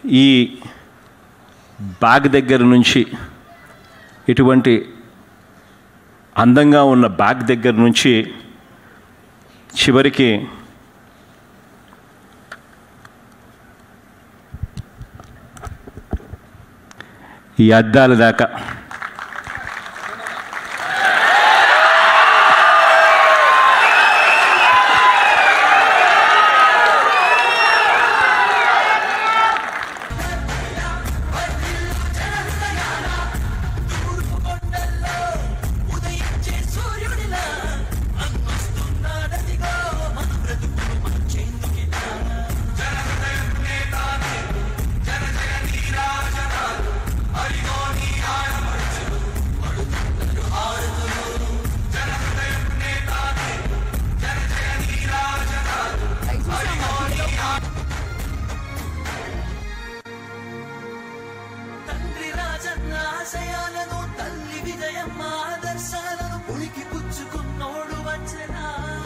ఈ బ్యాగ్ దగ్గర నుంచి ఇటువంటి అందంగా ఉన్న బ్యాగ్ దగ్గర నుంచి చివరికి ఈ అద్దాల దాకా ఉదయించే సూర్యుడిలా అన్నొస్తున్నాడదిగో మన బ్రతుకును మార్చేందుకిలా తండ్రి రాజన్న ఆశయాలను తల్లి విజయమ్మ ఆదర్శాలను పులికి పుచ్చుకున్నోడు వచ్చనా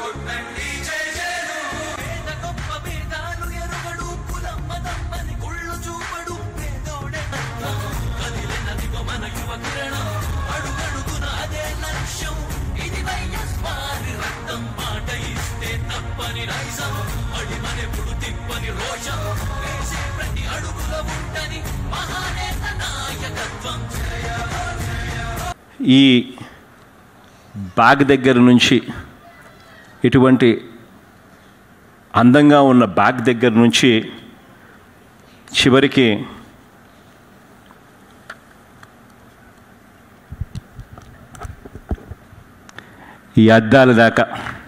పేద గొప్ప భేదాలు ఎరుగడు కులమ్మ తమ్మని కుళ్ళు చూపడు పేదోడే కదిలినదిగో మన యువ కిరణం అడుగడుగున అదే లక్ష్యం ఇది వైఎస్ వారి రక్తం మాట ఇస్తే తప్పని నైజం అడిమనెప్పుడు తిప్పని రోషం వేసే ప్రతి అడుగుల ఉంటని మహానేత నాయకత్వం ఈ బ్యాగ్ దగ్గర నుంచి ఇటువంటి అందంగా ఉన్న బ్యాగ్ దగ్గర నుంచి చివరికి ఈ అద్దాల దాకా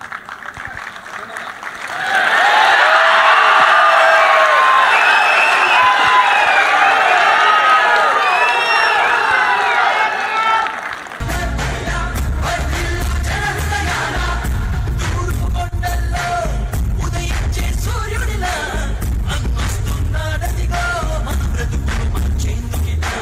కొండల్లో ఉదయించే సూర్యుడిలా అన్నొస్తున్నాడదిగో మన బ్రతుకును మార్చేందుకిలా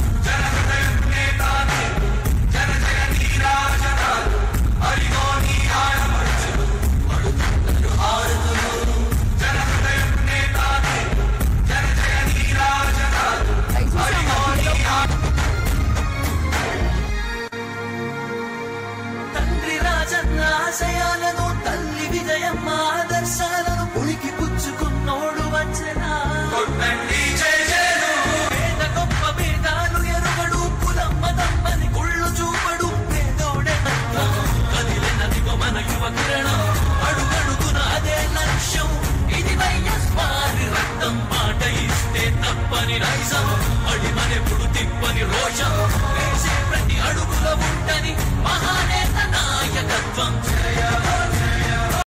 తండ్రి రాజన్న ఆశయాలను తల్లి విజయమ్మ ఆదర్శాలను పులికి పుచ్చుకున్నోడు వచ్చనా పేద గొప్ప భేదాలు ఎరుగడు కులమ్మ తమ్మని కుళ్ళు చూపడు పేదోడే కదిలినదిగో మన యువ కిరణం అడుగడుగున అదే లక్ష్యం ఇది వైఎస్ వారి రక్తం మాట ఇస్తే తప్పని నైజం